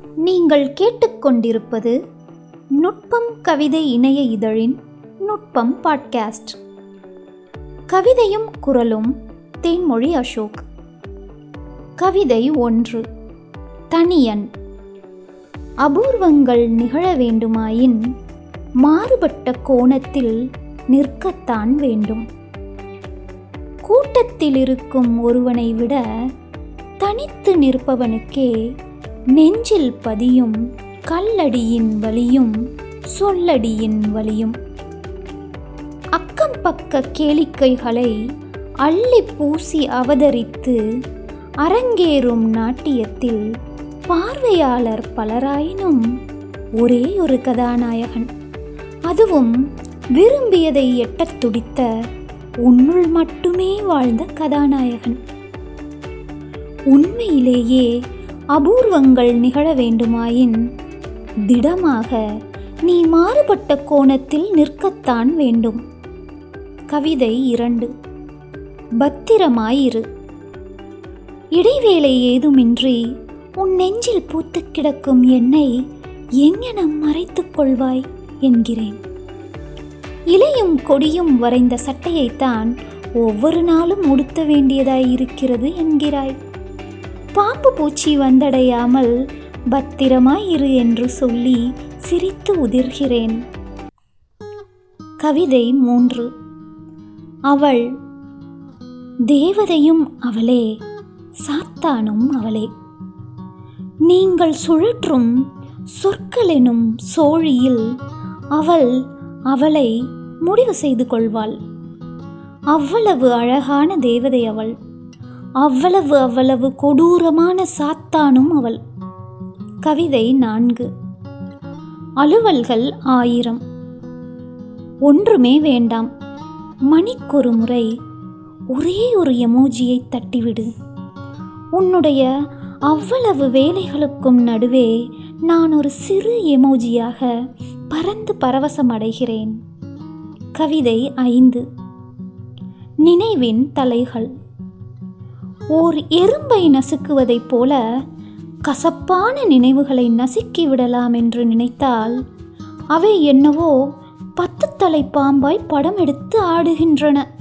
நீங்கள் கேட்டுக்கொண்டிருப்பது நுட்பம் கவிதை இணைய இதழின் நுட்பம் பாட்காஸ்ட் கவிதையும் குரலும் தேன்மொழி அசோக் கவிதை ஒன்று தனியன் அபூர்வங்கள் நிகழ வேண்டுமாயின் மாறுபட்ட கோணத்தில் நிற்கத்தான் வேண்டும் கூட்டத்தில் இருக்கும் ஒருவனை விட தனித்து நிற்பவனுக்கே நெஞ்சில் பதியும் கல்லடியின் வலியும் சொல்லடியின் வலியும் அக்கம் பக்க கேளிக்கைகளை அள்ளி பூசி அவதரித்து அரங்கேறும் நாட்டியத்தில் பார்வையாளர் பலராயினும் ஒரே ஒரு கதாநாயகன் அதுவும் விரும்பியதை எட்டத் துடித்த உன்னுள் மட்டுமே வாழ்ந்த கதாநாயகன் உண்மையிலேயே அபூர்வங்கள் நிகழ வேண்டுமாயின் திடமாக நீ மாறுபட்ட கோணத்தில் நிற்கத்தான் வேண்டும் கவிதை இரண்டு பத்திரமாயிரு இடைவேளை ஏதுமின்றி உன் நெஞ்சில் பூத்து கிடக்கும் என்னை எங்கெனம் மறைத்துக் கொள்வாய் என்கிறேன் இலையும் கொடியும் வரைந்த சட்டையைத்தான் ஒவ்வொரு நாளும் உடுத்த வேண்டியதாய் இருக்கிறது என்கிறாய் பாம்பு பூச்சி வந்தடையாமல் பத்திரமாய் இரு என்று சொல்லி சிரித்து உதிர்கிறேன் கவிதை மூன்று அவள் தேவதையும் அவளே சாத்தானும் அவளே நீங்கள் சுழற்றும் சொற்களெனும் சோழியில் அவள் அவளை முடிவு செய்து கொள்வாள் அவ்வளவு அழகான தேவதை அவள் அவ்வளவு அவ்வளவு கொடூரமான சாத்தானும் அவள் கவிதை நான்கு அலுவல்கள் ஆயிரம் ஒன்றுமே வேண்டாம் மணிக்கொரு முறை ஒரே ஒரு எமோஜியை தட்டிவிடு உன்னுடைய அவ்வளவு வேலைகளுக்கும் நடுவே நான் ஒரு சிறு எமோஜியாக பறந்து பரவசம் அடைகிறேன் கவிதை ஐந்து நினைவின் தலைகள் ஓர் எறும்பை நசுக்குவதைப் போல கசப்பான நினைவுகளை நசுக்கி விடலாம் என்று நினைத்தால் அவை என்னவோ பத்து தலை பாம்பாய் படம் எடுத்து ஆடுகின்றன